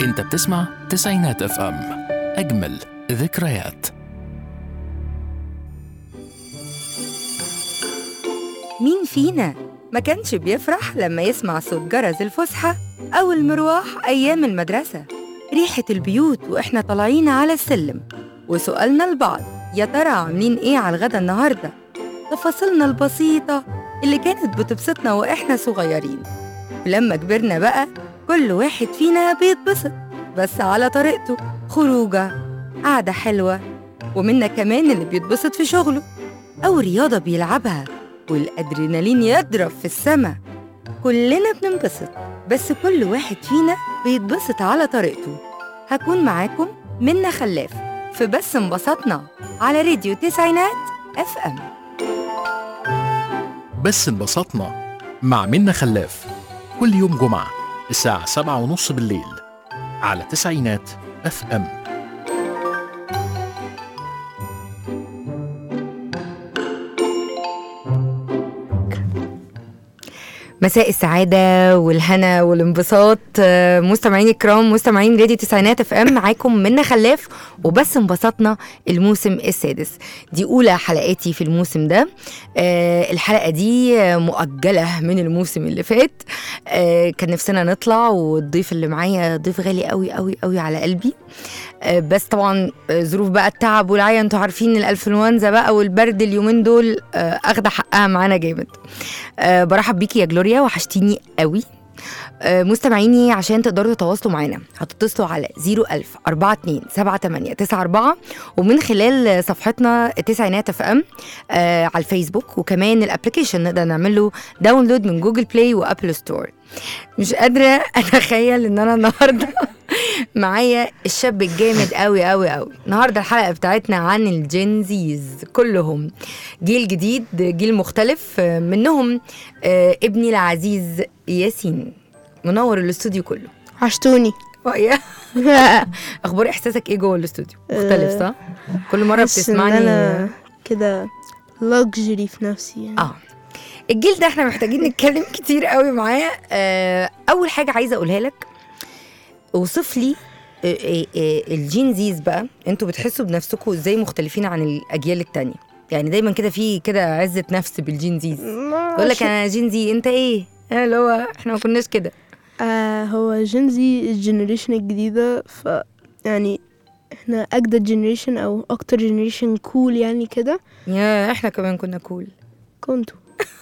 انت بتسمع تسعينات اف ام اجمل ذكريات مين فينا ما كانش بيفرح لما يسمع صوت جرس الفسحة أو المروح أيام المدرسة ريحة البيوت وإحنا طالعين على السلم وسؤالنا لبعض يا ترى عاملين إيه على الغدا النهاردة تفاصيلنا البسيطة اللي كانت بتبسطنا وإحنا صغيرين ولما كبرنا بقى كل واحد فينا بيتبسط بس على طريقته خروجة قعدة حلوة ومنا كمان اللي بيتبسط في شغله أو رياضة بيلعبها والأدرينالين يضرب في السما كلنا بننبسط بس كل واحد فينا بيتبسط على طريقته هكون معاكم منا خلاف في بس انبسطنا على راديو تسعينات اف ام بس انبسطنا مع منا خلاف كل يوم جمعة الساعة سبعة ونص بالليل على تسعينات اف ام مساء السعادة والهنا والانبساط آه، مستمعين الكرام مستمعين راديو تسعينات اف ام معاكم منا خلاف وبس انبسطنا الموسم السادس دي أولى حلقاتي في الموسم ده آه، الحلقة دي آه، مؤجلة من الموسم اللي فات آه، كان نفسنا نطلع والضيف اللي معايا ضيف غالي قوي قوي قوي على قلبي آه، بس طبعا آه، ظروف بقى التعب والعيا انتوا عارفين الانفلونزا بقى والبرد اليومين دول آه، اخده حقها معانا جامد آه، برحب بيكي يا جلوريا وحشتيني قوي آه، مستمعيني عشان تقدروا تتواصلوا معانا هتتصلوا على 01000 42 78 94 ومن خلال صفحتنا تسعينات اف ام آه على الفيسبوك وكمان الابلكيشن نقدر نعمل له داونلود من جوجل بلاي وابل ستور مش قادره اتخيل ان انا النهارده معايا الشاب الجامد قوي قوي قوي النهارده الحلقه بتاعتنا عن الجينزيز كلهم جيل جديد جيل مختلف آه، منهم آه، ابني العزيز ياسين منور الاستوديو كله عشتوني ويا اخبار احساسك ايه جوه الاستوديو مختلف صح كل مره حاسس إن بتسمعني انا كده لكجري في نفسي يعني اه الجيل ده احنا محتاجين نتكلم كتير قوي معاه آه اول حاجه عايزه اقولها لك اوصف لي آه، آه، آه، الجينزيز بقى انتوا بتحسوا بنفسكم ازاي مختلفين عن الاجيال التانية يعني دايما كده في كده عزه نفس بالجينزيز ما يقول لك عشان- انا جينزي انت ايه آه، اللي هو احنا ما كناش كده آه هو جينزي الجنريشن الجديدة ف يعني احنا اجدد جنريشن او اكتر جنريشن كول يعني كده يا احنا كمان كنا كول كنتوا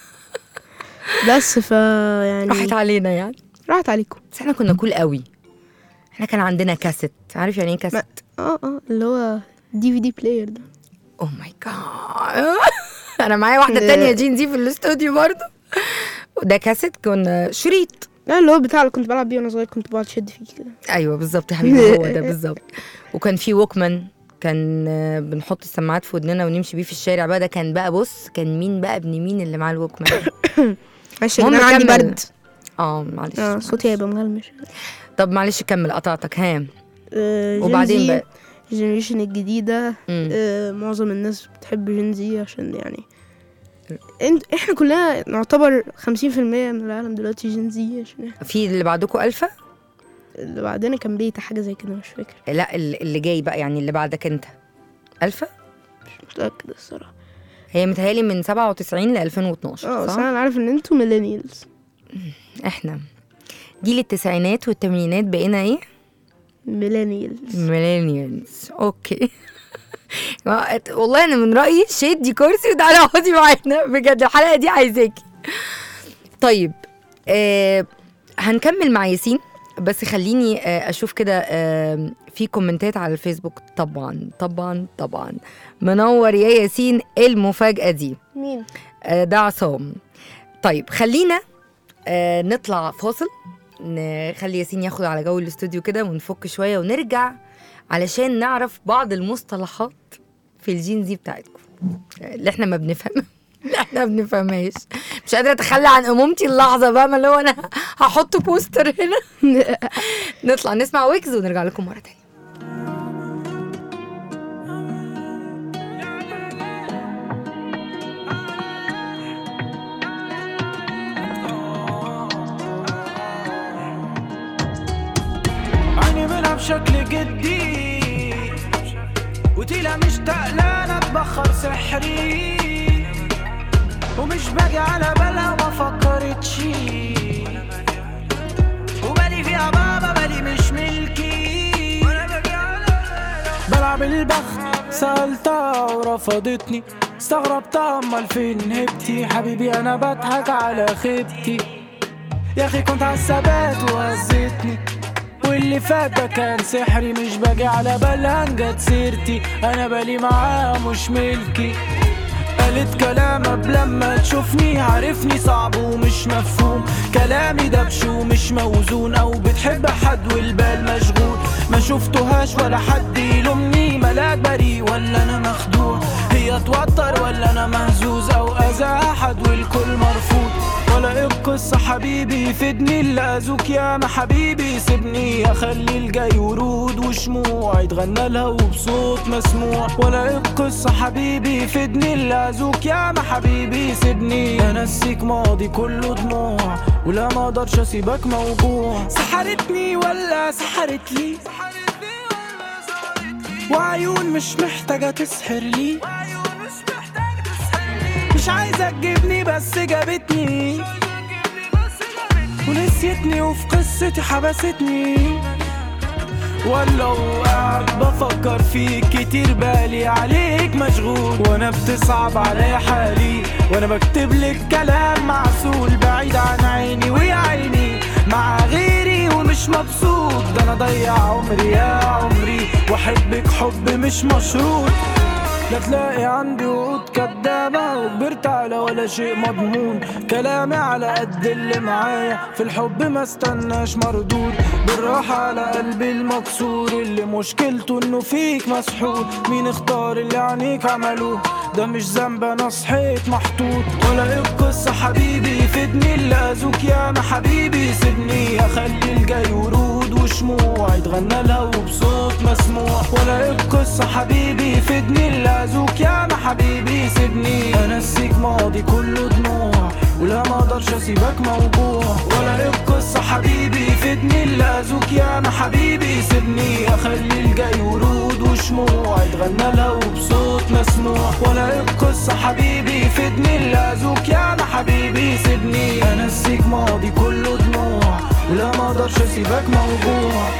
بس ف يعني راحت علينا يعني راحت عليكم بس احنا كنا كول قوي احنا كان عندنا كاسيت عارف يعني ايه كاسيت اه اه اللي هو دي في دي بلاير ده اوه ماي جاد انا معايا واحده تانية جين دي في الاستوديو برضه ده كاسيت كنا شريط لا اللي هو بتاع اللي كنت بلعب بيه وانا صغير كنت بقعد اشد فيه كده ايوه بالظبط يا حبيبي هو ده بالظبط وكان في ووكمان كان آه، بنحط السماعات في ودننا ونمشي بيه في الشارع بقى ده كان بقى بص كان مين بقى ابن مين اللي معاه الووكمان معلش يا المهم جدعان عندي كمل. برد اه معلش اه صوتي هيبقى مغلمش طب معلش كمل قطعتك ها آه وبعدين بقى الجنريشن الجديدة مم. آه معظم الناس بتحب جينزي عشان يعني انت احنا كلنا نعتبر 50% من العالم دلوقتي جينزي عشان إحنا- في اللي بعدكم الفا اللي بعدنا كان بيتا حاجة زي كده مش فاكر لا ال- اللي جاي بقى يعني اللي بعدك انت الفا مش متأكد الصراحة هي متهيألي من 97 ل 2012 اه بس صح؟ انا عارف ان انتوا ميلينيالز احنا جيل التسعينات والثمانينات بقينا ايه؟ ميلينيالز ميلينيالز اوكي ما- والله انا من رايي شدي كرسي وتعالي اقعدي معانا بجد الحلقه دي عايزاكي طيب آه هنكمل مع ياسين بس خليني آه اشوف كده آه في كومنتات على الفيسبوك طبعا طبعا طبعا منور يا ياسين إيه المفاجاه دي مين؟ آه، ده عصام طيب خلينا آه، نطلع فاصل نخلي ياسين ياخد على جو الاستوديو كده ونفك شويه ونرجع علشان نعرف بعض المصطلحات في الجينزي بتاعتكم اللي احنا ما بنفهم اللي احنا ما بنفهمهاش مش قادره اتخلى عن امومتي اللحظه بقى ما اللي هو انا هحط بوستر هنا نطلع نسمع ويكز ونرجع لكم مره تانية عيني بشكل جدي وتيلا مشتاق لا اتبخر سحري ومش باجي على بالها وما فكرتش وبالي فيها بابا بالي مش ملكي بلعب البخت سألتها ورفضتني استغربتها امال فين هبتي حبيبي انا بضحك على خيبتي يا اخي كنت عالثبات وهزتني واللي فات ده كان سحري مش باجي على بالها جت سيرتي انا بالي معاها مش ملكي قالت كلام قبل لما تشوفني عارفني صعب ومش مفهوم كلامي دبش ومش موزون او بتحب حد والبال مشغول ما شفتهاش ولا حد يلومني ملاك بريء ولا انا مخدوع هي توتر ولا انا مهزوز او اذى احد والكل مرفوض ولا ايه القصة حبيبي فدني اللي اذوك يا ما حبيبي سيبني اخلي الجاي ورود وشموع يتغنى لها وبصوت مسموع ولا ايه القصة حبيبي فدني اللي اذوك يا ما حبيبي سيبني انسيك ماضي كله دموع ولا ما اقدرش اسيبك موجوع سحرتني ولا سحرت لي وعيون مش محتاجة تسحر لي مش عايزة تجيبني بس جابتني ونسيتني وفي قصتي حبستني ولا وقعد بفكر فيك كتير بالي عليك مشغول وانا بتصعب عليا حالي وانا بكتب لك كلام معسول بعيد عن عيني ويا عيني مع غيري ومش مبسوط ده انا ضيع عمري يا عمري واحبك حب مش مشروط لا تلاقي عندي وعود كدابة وكبرت على ولا شيء مضمون كلامي على قد اللي معايا في الحب ما استناش مردود بالراحة على قلبي المكسور اللي مشكلته انه فيك مسحور مين اختار اللي عنيك عملوه ده مش ذنب انا صحيت محطوط ولا ايه القصة حبيبي فدني اللي اذوك يا ما حبيبي سيبني اخلي الجاي ورود وشموع يتغنى لها وبصوت مسموع ولا ايه القصة حبيبي فدني اللي اذوك يا ما حبيبي سيبني انسيك ماضي كله دموع ولا ما اقدرش اسيبك موجوع ولا ايه القصة حبيبي فدني اللي اذوك يا ما حبيبي سيبني اخلي الجاي ورود وشموع يتغنى لها وبصوت مسموع ولا ايه القصة حبيبي فدني اللي اذوك يا ما حبيبي سيبني انسيك ماضي كله دموع ولا ما اقدرش اسيبك موجوع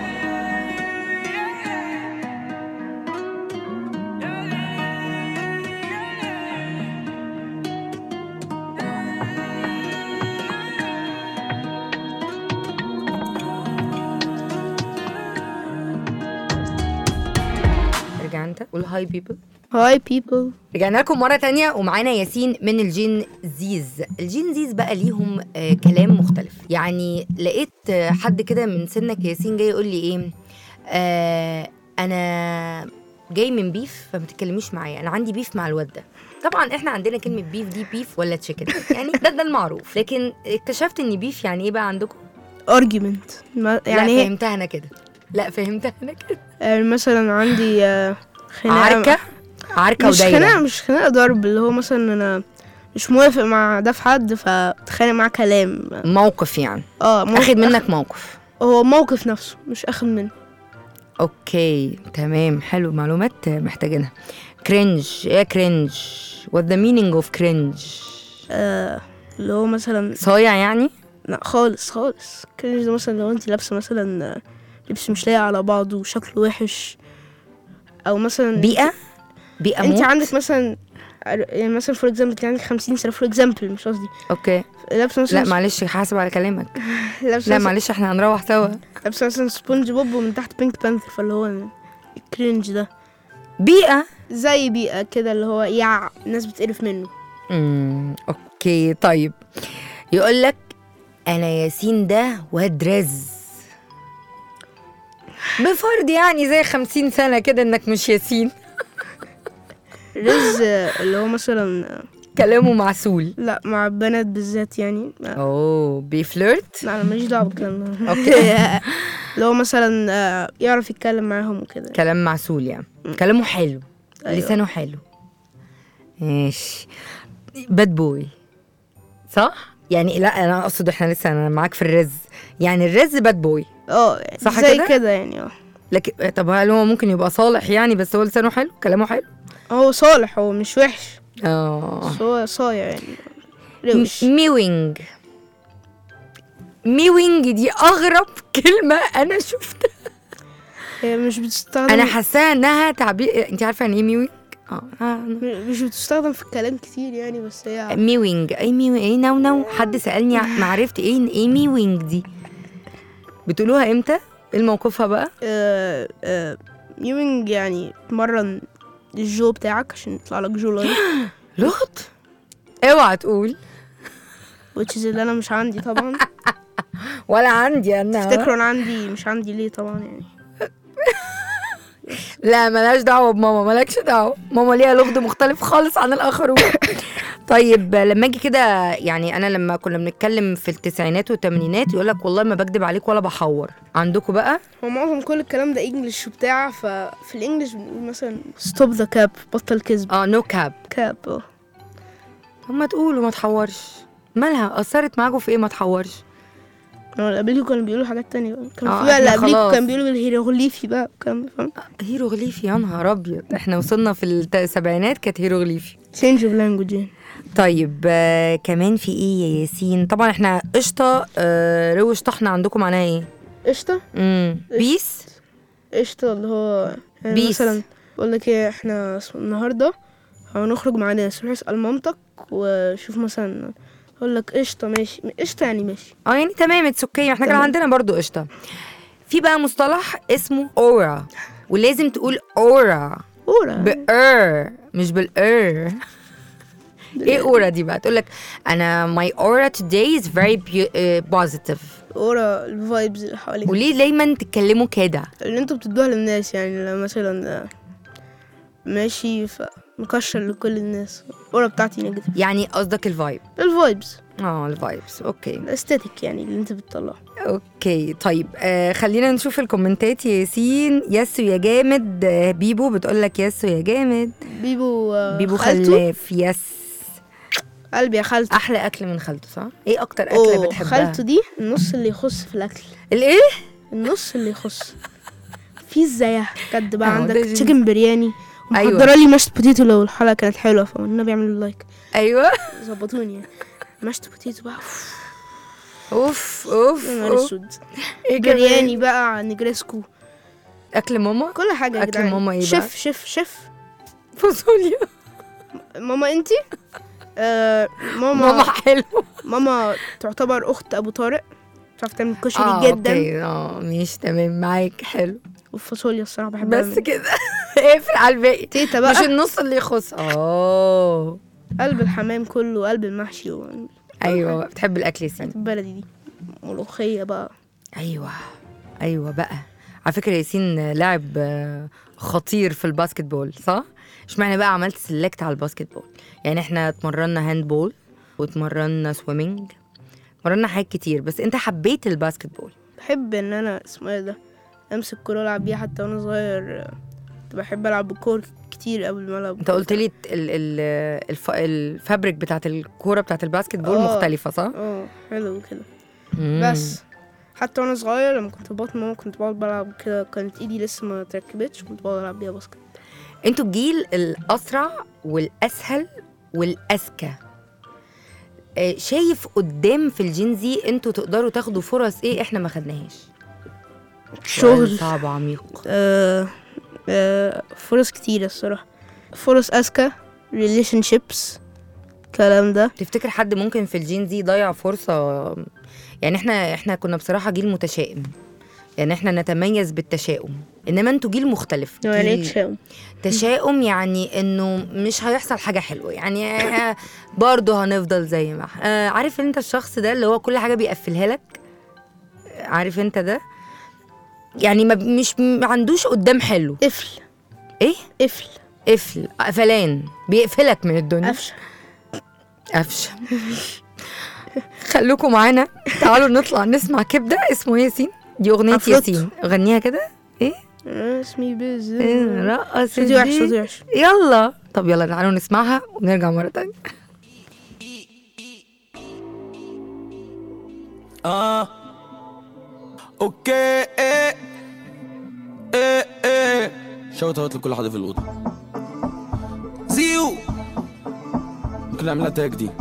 ارجع انت قول هاي بيبل هاي بيبل رجعنا لكم مرة تانية ومعانا ياسين من الجين زيز الجين زيز بقى ليهم آه كلام مختلف يعني لقيت آه حد كده من سنك ياسين جاي يقول لي ايه آه انا جاي من بيف فما تتكلميش معايا انا عندي بيف مع الواد ده طبعا احنا عندنا كلمة بيف دي بيف ولا تشيكن يعني ده ده المعروف لكن اكتشفت ان بيف يعني ايه بقى عندكم ارجيومنت يعني لا يعني هي- فهمتها انا كده لا فهمتها انا كده آه، مثلا عندي آه، خناقة عركة عركة مش خناقة ودايرة مش خناقة ضرب اللي هو مثلا انا مش موافق مع ده في حد فاتخانق معاه كلام موقف يعني اه موقف اخد منك موقف هو موقف نفسه مش اخد منه اوكي تمام حلو معلومات محتاجينها كرنج ايه كرنج what the meaning of cringe آه اللي هو مثلا صايع يعني لا خالص خالص كرنج ده مثلا لو انت لابسه مثلا آه، لبس مش لايق على بعضه وشكله وحش او مثلا بيئة بيئة انت موت عندك مثلا يعني مثلا فور اكزامبل انت عندك 50 سنه فور اكزامبل مش قصدي اوكي لابسه مثلا لا معلش حاسب على كلامك لابسه لا مثلا معلش احنا هنروح سوا لابسه مثلا سبونج بوب ومن تحت بينك بانثر فاللي هو الكرنج ده بيئة زي بيئه كده اللي هو يع الناس بتقرف منه امم اوكي طيب يقول لك انا ياسين ده واد رز بفرض يعني زي خمسين سنة كده انك مش ياسين رز اللي هو مثلا كلامه معسول لا مع البنات بالذات يعني لا اوه بيفلرت لا، انا ماليش دعوه بالكلام ده اوكي اللي هو مثلا آه، يعرف يتكلم معاهم وكده كلام معسول يعني كلامه حلو أيوة. لسانه حلو ماشي باد بوي صح يعني لا انا اقصد احنا لسه انا معاك في الرز يعني الرز باد بوي اه يعني صح زي كده؟ كده يعني اه لكن طب هل هو ممكن يبقى صالح يعني بس هو لسانه حلو كلامه حلو هو صالح هو مش وحش اه بس هو صايع يعني روش ميوينج ميوينج دي اغرب كلمه انا شفتها هي مش بتستخدم انا حاساها انها تعبير انت عارفه يعني ايه ميوينج اه آه. م- مش بتستخدم في الكلام كتير يعني بس هي ميوينج اي ميوينج ايه نو نو حد سالني ع- ما عرفت ايه ايه ميوينج دي بتقولوها امتى ايه موقفها بقى آه آه ميوينج يعني تمرن الجو بتاعك عشان يطلع لك جو لاين لغط اوعى تقول which is اللي انا مش عندي طبعا ولا عندي انا تفتكروا انا عندي مش عندي ليه طبعا يعني لا ملهاش دعوه بماما مالكش دعوه ماما ليها لغد مختلف خالص عن الاخرون طيب لما اجي كده يعني انا لما كنا بنتكلم في التسعينات والثمانينات يقول لك والله ما بكدب عليك ولا بحور عندكم بقى هو معظم كل الكلام ده انجلش وبتاع ففي الانجلش بنقول مثلا ستوب ذا كاب بطل كذب اه نو كاب كاب اه طب ما تقولوا ما تحورش مالها اثرت معاكم في ايه ما تحورش هو اللي قبلكم كانوا بيقولوا حاجات تانية بقى كان آه، في بقى اللي إحنا قبلكم خلاص. كانوا بيقولوا بالهيروغليفي بقى والكلام ده فاهم هيروغليفي يا نهار ابيض احنا وصلنا في الت- السبعينات كانت هيروغليفي change of language يعني طيب آه كمان في ايه يا ياسين طبعا احنا قشطه آه روش طحنه عندكم معناها ايه قشطة امم بيس قشطة اللي هو يعني بيس. مثلا بقول لك ايه احنا اسم- النهاردة هنخرج مع ناس روح اسأل مامتك وشوف مثلا اقول لك قشطة ماشي قشطة يعني ماشي اه يعني تمام اتس اوكي احنا كان تمام. عندنا برضو قشطه في بقى مصطلح اسمه اورا ولازم تقول اورا اورا بأر مش بالأر ايه اورا دي بقى تقول لك انا my aura today is very bu- uh, positive اورا الفايبز اللي حواليك وليه دايما تتكلموا كده اللي انتوا بتدوها للناس يعني لو مثلا آه، ماشي فمكشر لكل الناس اورا بتاعتي نيجاتيف يعني قصدك الفايب الفايبز اه الفايبس اوكي الاستاتيك يعني اللي انت بتطلعه اوكي طيب آه خلينا نشوف الكومنتات يا ياسين ياسو يا جامد آه بيبو بتقول لك ياسو يا جامد بيبو آه، بيبو خالته خلاف يس قلبي يا خالته احلى اكل من خالته صح ايه اكتر اكله أوه، بتحبها خالته دي النص اللي يخص في الاكل الايه النص اللي يخص في ازاي بجد بقى اه، عندك ده جن- تشيكن برياني أيوة. ومحضره لي ماشت بوتيتو لو الحلقه كانت حلوه فالنبي يعملوا لايك ايوه ظبطوني يعني ماشت بوتيتو بقى أوف، اوف اوف يا نهار أوف. اسود ايه كمان؟ برياني بقى نجريسكو اكل ماما كل حاجه يا أكل جدعان ماما إيه بقى؟ شيف شيف شيف فاصوليا ماما انتي آه ماما ماما ماما, حلو ماما تعتبر اخت ابو طارق بتعرف تعمل كشري اه جدا اوكي اه ماشي تمام معاك حلو والفاصوليا الصراحه بحبها بس منها. كده اقفل على الباقي تيتا مش بقى النص اللي يخص اه قلب الحمام كله وقلب المحشي و- ايوه بتحب الاكل يا سين البلدي دي ملوخيه بقى ايوه ايوه بقى على فكره ياسين لاعب آه، خطير في الباسكت بول صح اشمعنى بقى عملت سيلكت على الباسكت بول يعني احنا اتمرنا هاند بول واتمرنا سويمنج اتمرنا حاجات كتير بس انت حبيت الباسكت بول بحب ان انا اسمه ايه ده امسك كوره العب بيها حتى وانا صغير آه، كنت بحب العب بالكور كتير قبل ما العب انت قلت لي ال ال الف الفابريك بتاعت الكوره بتاعت الباسكت بول آه. مختلفه صح اه حلو كده مم. بس حتى وانا صغير لما كنت في بطن ماما كنت بقعد بلعب كده كانت ايدي لسه ما تركبتش كنت بقعد العب بيها باسكت انتوا الجيل الاسرع والاسهل والاذكى آه، شايف قدام في الجينزي انتوا تقدروا تاخدوا فرص ايه احنا ما خدناهاش سؤال شغل صعب عميق آه آه فرص كتيرة الصراحة فرص أذكى ريليشن شيبس الكلام ده تفتكر حد ممكن في الجينزي يضيع فرصه يعني احنا احنا كنا بصراحه جيل متشائم يعني احنا نتميز بالتشاؤم انما انتوا جيل مختلف يعني ايه جيل- تشاؤم تشاؤم يعني انه مش هيحصل حاجه حلوه يعني آه، برضه هنفضل زي ما احنا آه، عارف انت الشخص ده اللي هو كل حاجه بيقفلها لك عارف انت ده يعني ما ب- مش ما عندوش قدام حلو قفل ايه قفل قفل قفلان بيقفلك من الدنيا قفشة قفشه خلوكم معانا تعالوا نطلع نسمع كبده اسمه ياسين دي اغنيه عفروتو. ياسين غنيها كده ايه آه، اسمي بز إيه، رقص صوتي وحش الدين. صوتي وحش يلا طب يلا تعالوا نسمعها ونرجع مرة تانية اه اوكي ايه ايه شوت اوت لكل حد في الاوضه زيو ممكن نعملها تاج دي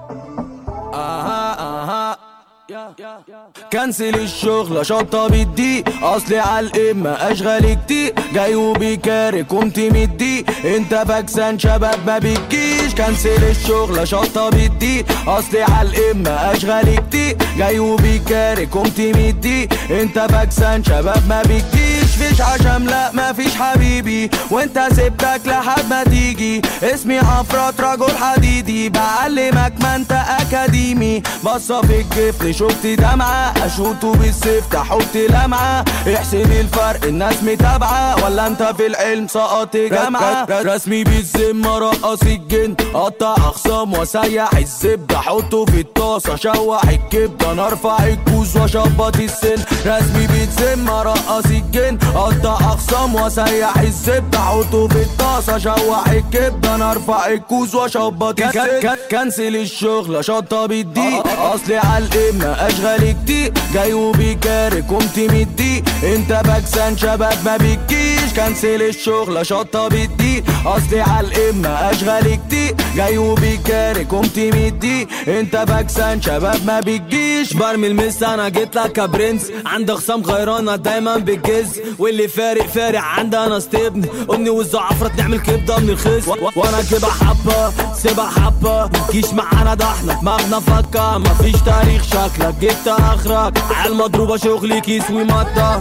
اها اها كنسل الشغل شطة بدي اصلي على القمة اشغال كتير جاي وبيكارك قمت مدي انت فاكسان شباب ما بتجيش كنسل الشغل شطة بدي اصلي على القمة اشغال كتير جاي وبيكارك قمت مدي انت فاكسان شباب ما بتجيش فيش عشم لا ما فيش حبيبي وانت سبتك لحد ما تيجي اسمي عفرات رجل حديدي بعلمك ما انت اكاديمي بصة في الجفن شفت دمعة اشوطه بالسيف تحط لمعة احسب الفرق الناس متابعة ولا انت في العلم سقط جامعة رسمي بالذمة رقص الجن قطع اخصام وسيح الزبدة حطه في الطاسة شوح الكبدة انا ارفع الكوز واشبط السن رسمي بالذمة رقص الجن قطع اخصام وسيح الزبدة حطه في الطاسة شوح الكبدة انا ارفع الكوز واشبط السن كنسل الشغل شطة بالدي اصلي على القمة اشغال كتير جاي وبيكارك قمت مدي انت باكسان شباب ما بتجيش كنسل الشغل شطة بالدي اصلي على القمة اشغال كتير جاي وبيكارك قمت مدي انت باكسان شباب ما بتجيش برمي المس انا جيت لك يا برنس عندي خصام غيرانة دايما بتجز واللي فارق فارق عندي انا استبن امي والزعفرة نعمل كبدة من الخس و- و- وانا كده حبة سيبها حبة جيش معانا ده احنا دماغنا فكة مفيش تاريخ شكلك جبت اخرك عيال مضروبة شغلي كيس ومادة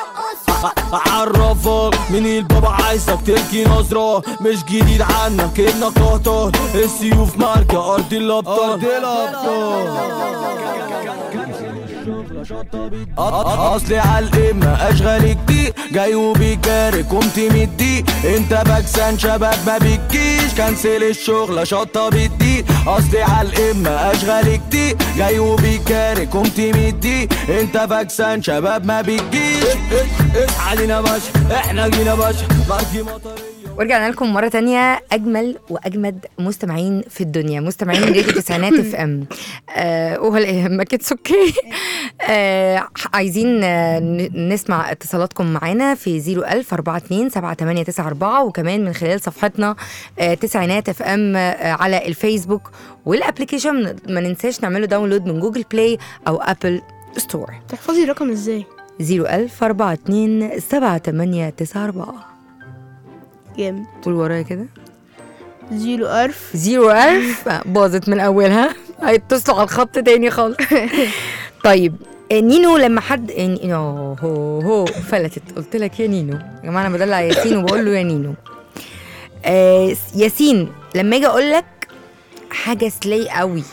عرفك من البابا عايزك تلقي نظرة مش جديد عنك انك قطر السيوف ماركة ارض الابطال ارض اصلي على القمة اشغال كتير جاي وبيكارك قمت مدي انت باكسان شباب ما بتجيش كنسل الشغل شطة بدي اصلي على القمة اشغال كتير جاي وبيكارك قمت مدي انت باكسان شباب ما بتجيش اصحى علينا باشا احنا جينا باشا بركي مطرية ورجعنا لكم مرة تانية أجمل وأجمد مستمعين في الدنيا مستمعين راديو تسعينات اف ام آه ولا يهمك اتس اوكي آه عايزين آه ن- نسمع اتصالاتكم معانا في 01000 42 7894 وكمان من خلال صفحتنا آه تسعينات اف ام آه على الفيسبوك والابلكيشن ما ننساش نعمله داونلود من جوجل بلاي أو أبل ستور تحفظي الرقم ازاي 01000 42 7894 جامد قول ورايا كده زيرو ألف زيرو ألف باظت من أولها هيتصلوا على الخط تاني خالص طيب آه، نينو لما حد آه، نينو هو هو فلتت قلت لك يا نينو يا جماعة أنا بدلع ياسين وبقول له يا نينو آه ياسين لما أجي أقول لك حاجة سلاي قوي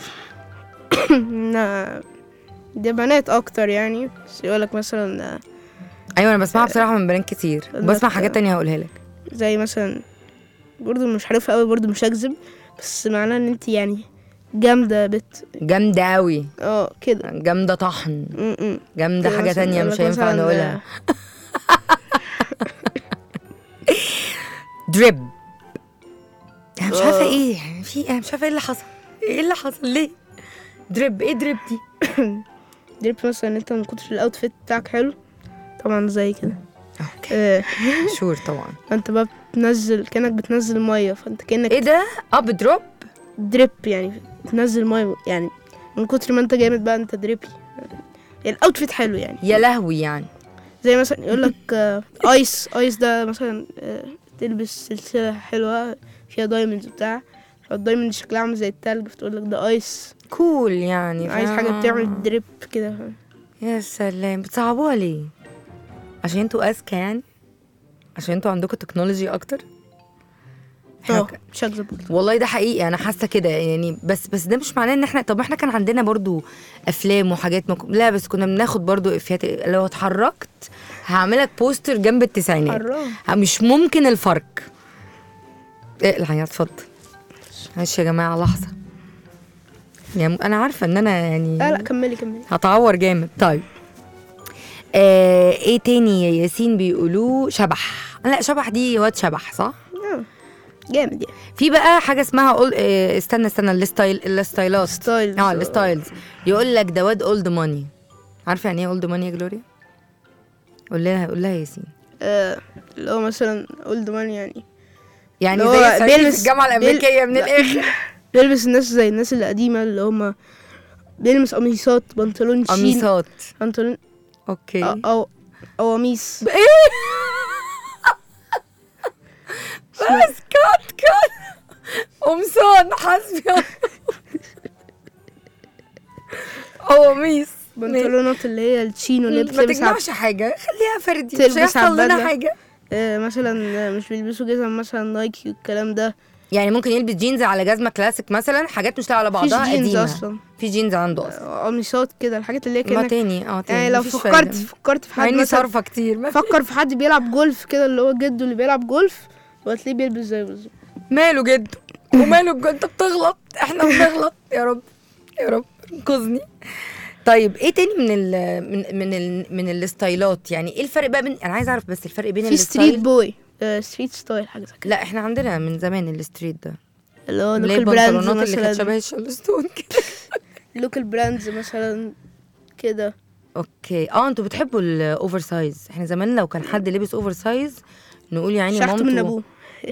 لا دي بنات أكتر يعني بس يقولك مثلا آه، أيوة أنا بسمعها بصراحة من بنات كتير بسمع لك- حاجات تانية هقولها لك زي مثلا برضه مش عارفة أوي برضه مش هكذب بس معناه إن انت يعني جامدة بت جامدة قوي اه كده جامدة طحن م- م. جامدة كده حاجة مثلاً تانية يقولك مش هينفع مثلاً، نقولها دريب انا مش عارفه آه. ايه يعني في انا مش عارفه ايه اللي حصل ايه اللي حصل ليه دريب ايه دريب دي دريب مثلا انت من كتر الاوتفيت بتاعك حلو طبعا زي كده اوكي آه، شور طبعا انت بقى بتنزل كانك بتنزل ميه فانت كانك ايه ده اه بدروب دريب يعني بتنزل ميه يعني من كتر ما انت جامد بقى انت دريبي الاوتفيت حلو يعني يا لهوي يعني زي مثلا يقول لك ايس ايس ده مثلا آه، تلبس سلسله حلوه فيها دايموندز وبتاع فالدايموند شكلها عامل زي التلج فتقول لك ده ايس كول يعني عايز حاجه فاهمة؟ بتعمل دريب كده يا سلام بتصعبوها ليه عشان انتوا اذكى يعني عشان انتوا عندكم تكنولوجي اكتر إحنا اه ك- مش هكذب برضه. والله ده حقيقي انا حاسه كده يعني بس بس ده مش معناه ان احنا طب احنا كان عندنا برضو افلام وحاجات مك... لا بس كنا بناخد برضو افيات لو اتحركت هعملك بوستر جنب التسعينات حرام مش ممكن الفرق اقلع يا اتفضل معلش يا جماعه لحظه يعني انا عارفه ان انا يعني لا لا كملي كملي هتعور جامد طيب آه ايه تاني يا ياسين بيقولوه شبح لا شبح دي واد شبح صح آه، جامد يعني في بقى حاجه اسمها أول... آه استنى استنى الستايل الستايلات ستايلز اه الستايلز يقول لك ده واد اولد ماني عارفه يعني ايه اولد ماني يا جلوريا قول لها قول لها يا ياسين آه، اللي هو مثلا اولد مان يعني يعني اللي زي هو صعيدي في بيلبس- الجامعه بيل- الامريكيه من لا. الاخر بيلبس الناس زي الناس القديمة اللي هما بيلبس قميصات بنطلون شين قميصات بنطلون اوكي أو أو قواميس بس كات كات قمصان حسبي الله. قميص بنطلونات اللي هي الشينو اللي ما بتلبس على تجمعش حاجه خليها فردي مش تلبس هيحصل على لنا البدلة. حاجه آه، مثلا آه، مش بيلبسوا جزم مثلا نايكي والكلام ده يعني ممكن يلبس جينز على جزمه كلاسيك مثلا حاجات مش لاقيه على مفيش بعضها جينز قديمه اصلا في جينز عنده اصلا آه، قميصات كده الحاجات اللي هي ما كأنك تاني اه تاني يعني لو مفيش فكرت فايدة. فكرت في مع حد اني مثلا صارفه كتير ما فكر في حد بيلعب جولف كده اللي هو جده اللي بيلعب جولف وهتلاقيه بيلبس زيه بالظبط ماله جد وماله الجد انت بتغلط احنا بنغلط يا رب يا رب انقذني طيب ايه تاني من ال من من ال من الستايلات يعني ايه الفرق بقى بين انا عايزه اعرف بس الفرق بين في ستريت الستايل بوي آه، ستريت ستايل حاجه زي كده لا احنا عندنا من زمان الستريت ده اللي هو اللي هي لوكال براندز البنطلونات اللي كانت مثلا شبه الشلستون كده لوكال براندز مثلا كده اوكي اه انتوا بتحبوا الاوفر سايز احنا زمان لو كان حد لبس اوفر سايز نقول يعني شحت مامته من ابوه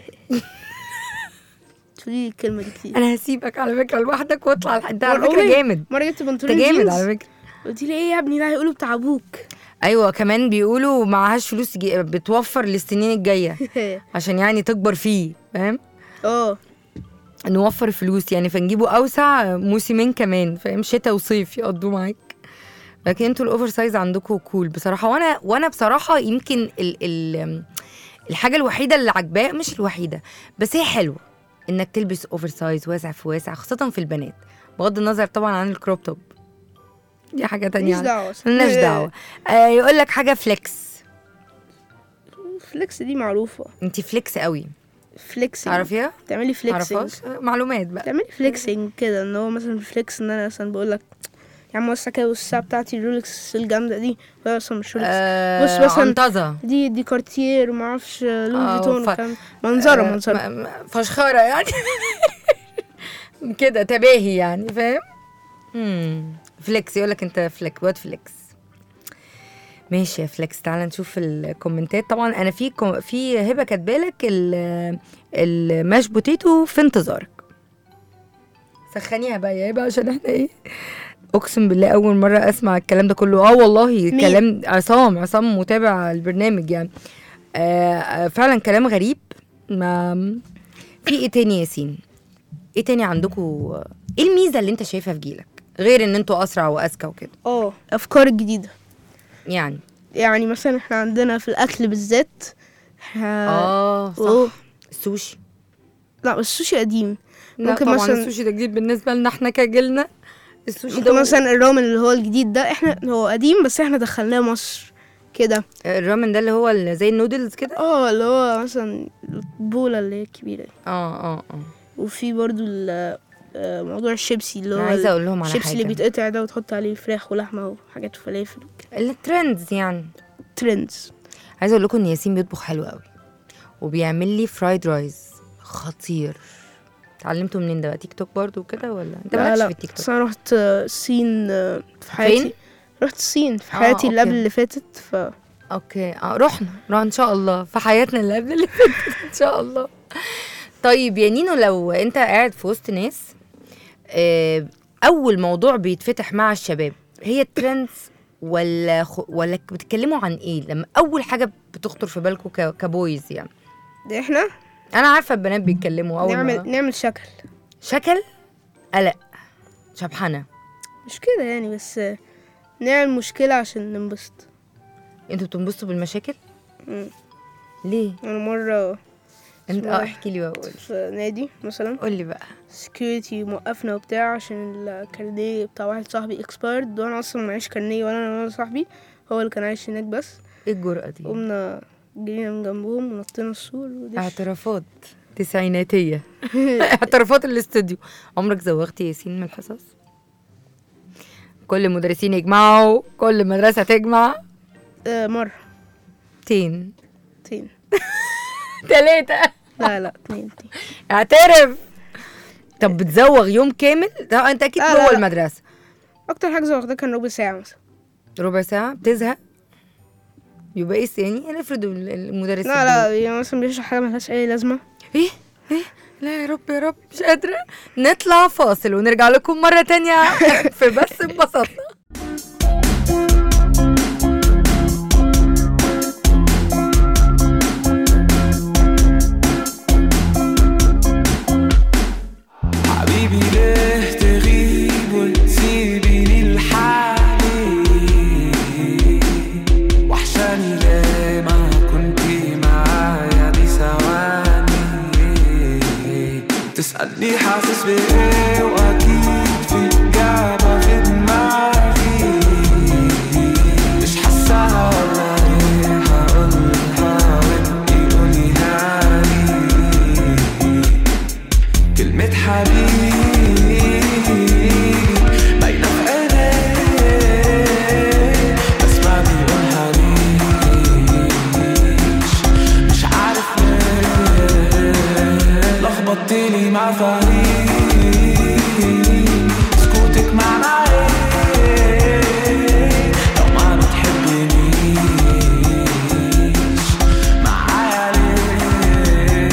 تقولي لي الكلمه دي كتير انا هسيبك على فكره لوحدك واطلع الح- ده على مرة فكره عمري- جامد مره جبت انت بنطلون جامد جينز على فكره قلت لي ايه يا ابني ده هيقولوا بتاع ابوك ايوه كمان بيقولوا معهاش فلوس تجي- بتوفر للسنين الجايه عشان يعني تكبر فيه فاهم اه نوفر فلوس يعني فنجيبه اوسع موسمين كمان فاهم شتاء وصيف يقضوا معاك لكن انتوا الاوفر سايز عندكم كول بصراحه وانا وانا بصراحه يمكن ال ال الحاجه الوحيده اللي عجباه مش الوحيده بس هي حلوه انك تلبس اوفر سايز واسع في واسع خاصه في البنات بغض النظر طبعا عن الكروب توب دي حاجه تانية ماليش دعوه ملناش دعوه آه يقول لك حاجه فليكس فليكس دي معروفه انت فليكس قوي فليكسنج تعرفيها تعملي فليكسنج تعرفهاش آه، معلومات بقى تعملي فليكسنج كده ان هو مثلا فليكس ان انا مثلا بقول لك يا عم وسع كده والساعه بتاعتي الرولكس الجامده دي وهي اصلا مش رولكس آه بص مثلا عنطزة دي دي كارتير وما اعرفش لوي آه، فيتون ف- والكلام منظره آه، منظره م- م- فشخرة يعني كده تباهي يعني فاهم مم. فليكس يقول لك انت فليك واد فليكس ماشي يا فليكس تعالى نشوف الكومنتات طبعا انا في كو- في هبه كاتبالك ال- الماش بوتيتو في انتظارك سخنيها بقى يا هبه عشان احنا ايه اقسم بالله اول مره اسمع الكلام ده كله اه والله مين؟ كلام عصام عصام متابع البرنامج يعني آه آه، فعلا كلام غريب ما في ايه تاني يا ياسين ايه تاني عندكم ايه الميزه اللي انت شايفها في جيلك غير ان انتوا اسرع واذكى وكده اه افكار جديده يعني يعني مثلا احنا عندنا في الاكل بالذات احنا اه أوه. صح السوشي لا بس السوشي قديم لا ممكن طبعا مثلا السوشي ده جديد بالنسبه لنا احنا كجيلنا السوشي ممكن ده مثلا الرامن اللي هو الجديد ده احنا هو قديم بس احنا دخلناه مصر كده الرامن ده اللي هو ال- زي النودلز كده اه اللي هو مثلا البولة اللي هي الكبيرة دي. اه اه اه وفي برضو ال- آه، موضوع الشيبسي اللي انا هو عايزه اقول لهم على الشيبسي اللي حاجه بيتقطع ده وتحط عليه فراخ ولحمة وحاجات وفلافل وكده الترندز يعني ترندز عايزه اقول لكم ان ياسين بيطبخ حلو قوي وبيعمل لي فرايد رايز خطير اتعلمته منين ده بقى تيك توك برضو وكده ولا انت لا مالكش لا في التيك توك بس انا رحت آه، الصين آه، في حياتي فين؟ رحت الصين في آه، حياتي اللي أوكي. قبل اللي فاتت ف اوكي اه رحنا رحنا ان شاء الله في حياتنا اللي قبل اللي فاتت ان شاء الله طيب يا نينو لو انت قاعد في وسط ناس آه، اول موضوع بيتفتح مع الشباب هي الترندز ولا خ... ولا بتتكلموا عن ايه لما اول حاجه بتخطر في بالكم ك... كبويز يعني ده احنا انا عارفه البنات بيتكلموا اول نعمل ما... نعمل شكل شكل قلق شبحنه مش كده يعني بس آه، نعمل مشكلة عشان ننبسط انتوا بتنبسطوا بالمشاكل مم. ليه انا مرة انت اسمه اه إيه؟ احكي لي بقى في نادي مثلا قول لي بقى سكيورتي موقفنا وبتاع عشان الكارنيه بتاع واحد صاحبي اكسبايرد وانا اصلا معيش كارنيه ولا انا ولا صاحبي هو اللي كان عايش هناك بس ايه الجرأة دي قمنا جرينا من جنبهم ونطينا السور ودش اعترافات تسعيناتية اعترافات الاستوديو عمرك زوغتي ياسين من الحصص كل المدرسين يجمعوا كل مدرسة تجمع آه مرة تين اتنين تلاتة لا لا اتنين اتنين اعترف طب بتزوغ يوم كامل ده انت اكيد لا، لا، جوه لا. المدرسة اكتر حاجة زوغتها كان ربع ساعة مثلا ربع ساعة بتزهق يبقى ايه يعني هنفرض ال- المدرس لا لا يعني مثلا بيشرح حاجه ملهاش اي لازمه ايه ايه لا يا رب يا رب مش قادرة نطلع فاصل ونرجع لكم مرة تانية في بس انبسطنا حبيبي ليه تغيب وتسيبني لحالي وحشاني ليه ما كنتي معايا بثواني تسألني حاسس بإيه وأكيد في إجابة في دماغي مش حاساها ولا إيه هقولها وإنتي قوليها لي كلمة حبيبي باينة في عينيك بس ما بيقولها ليش مش عارف ليه لخبطتني مع فهيم سكوتك معنى ايه لو ما بتحبنيش معايا ليه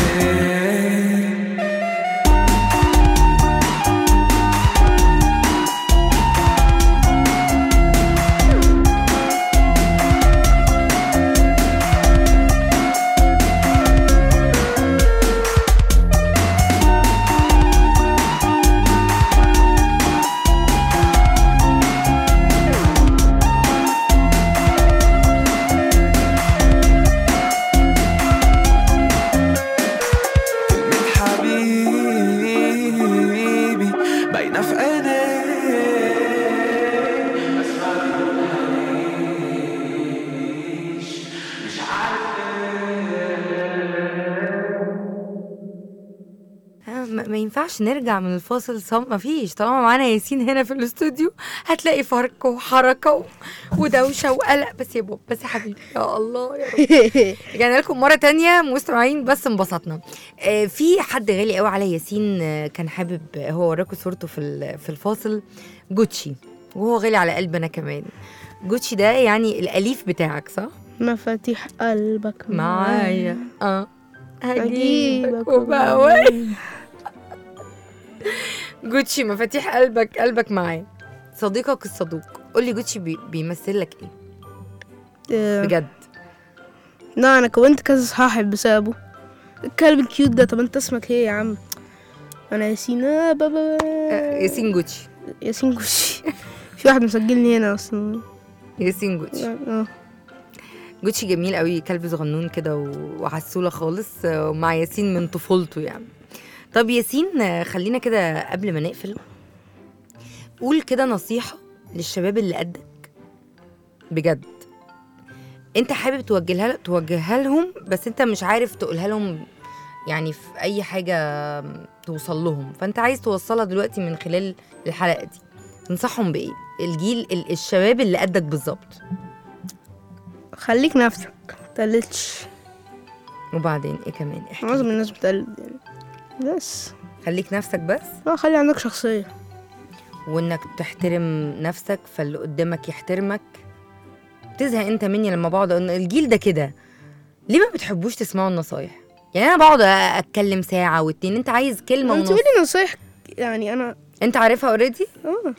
كلمة حبيبي باينة في عينيك بس ما بيقولهاليش مش عارف آه، ما ما ينفعش نرجع من الفاصل صم ما فيش طالما معانا ياسين هنا في الاستوديو هتلاقي فرق وحركة و- ودوشة وقلق بس يا بوب بس يا حبيبي يا الله يا رب رجعنا لكم مرة تانية مستمعين بس انبسطنا آه، في حد غالي قوي على ياسين آه، كان حابب آه، هو وراكم صورته في ال- في الفاصل جوتشي وهو غالي على قلبنا كمان جوتشي ده يعني الأليف بتاعك صح؟ مفاتيح قلبك معايا اه هجيبك هجيبك وبهواك جوتشي مفاتيح قلبك قلبك معاه صديقك الصدوق قولي جوتشي بي بيمثل لك ايه آه، بجد لا انا كونت كذا صاحب بسببه الكلب الكيوت ده طب انت اسمك ايه يا عم انا ياسين آه بابا آه، ياسين جوتشي ياسين كوشي في واحد مسجلني هنا اصلا ياسين جوتشي اه جوتشي جميل قوي كلب صغنون كده و- وعسوله خالص آه، ومع ياسين من طفولته يعني طب ياسين آه، خلينا كده قبل ما نقفل قول كده نصيحه للشباب اللي قدك بجد انت حابب توجهها توجهها لهم بس انت مش عارف تقولها لهم يعني في اي حاجه توصل لهم فانت عايز توصلها دلوقتي من خلال الحلقه دي تنصحهم بايه الجيل ال- الشباب اللي قدك بالظبط خليك نفسك متقلدش وبعدين ايه كمان احكي معظم الناس بتقلد يعني بس خليك نفسك بس اه خلي عندك شخصية وانك تحترم نفسك فاللي قدامك يحترمك تزهق انت مني لما بقعد اقول الجيل ده كده ليه ما بتحبوش تسمعوا النصايح يعني انا بقعد اتكلم ساعه واتنين انت عايز كلمه انت ونص لي نصايح يعني انا انت عارفها اوريدي اه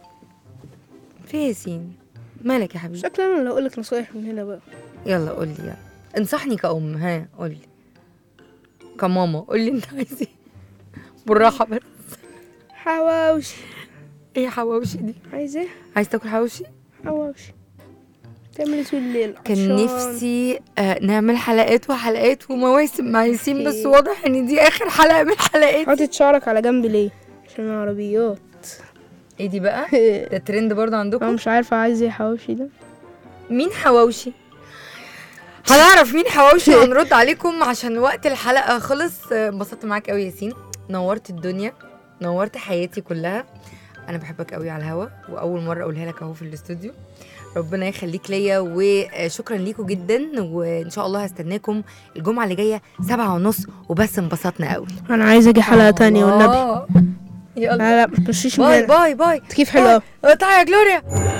في ياسين مالك يا حبيبي شكلي انا اللي هقولك نصايح من هنا بقى يلا قول لي يلا انصحني كأم ها قول لي كماما قول لي انت عايز ايه بالراحه بس حواوشي ايه حواوشي دي عايز ايه عايز تاكل حواوشي حواوشي تعمل ايه طول الليل كان عطشان. نفسي آه نعمل حلقات وحلقات ومواسم مع ياسين بس أكيد. واضح ان دي اخر حلقه من حلقات حاطط شعرك على جنب ليه عشان العربيات ايه دي بقى ده ترند برضه انا عندكم مش عارفه عايز ايه حواوشي ده مين حواوشي هنعرف مين حواوشي وهنرد عليكم عشان وقت الحلقه خلص آه، انبسطت معاك قوي ياسين نورت الدنيا نورت حياتي كلها انا بحبك قوي على الهوا واول مره اقولها لك اهو في الاستوديو ربنا يخليك ليا وشكرا ليكم جدا وان شاء الله هستناكم الجمعه اللي جايه سبعة ونص وبس انبسطنا قوي انا عايز اجي حلقه تانية والنبي الله. يلا لا لا متمشيش من باي هنا باي باي كيف حلو أوي. باي. تعالى يا جلوريا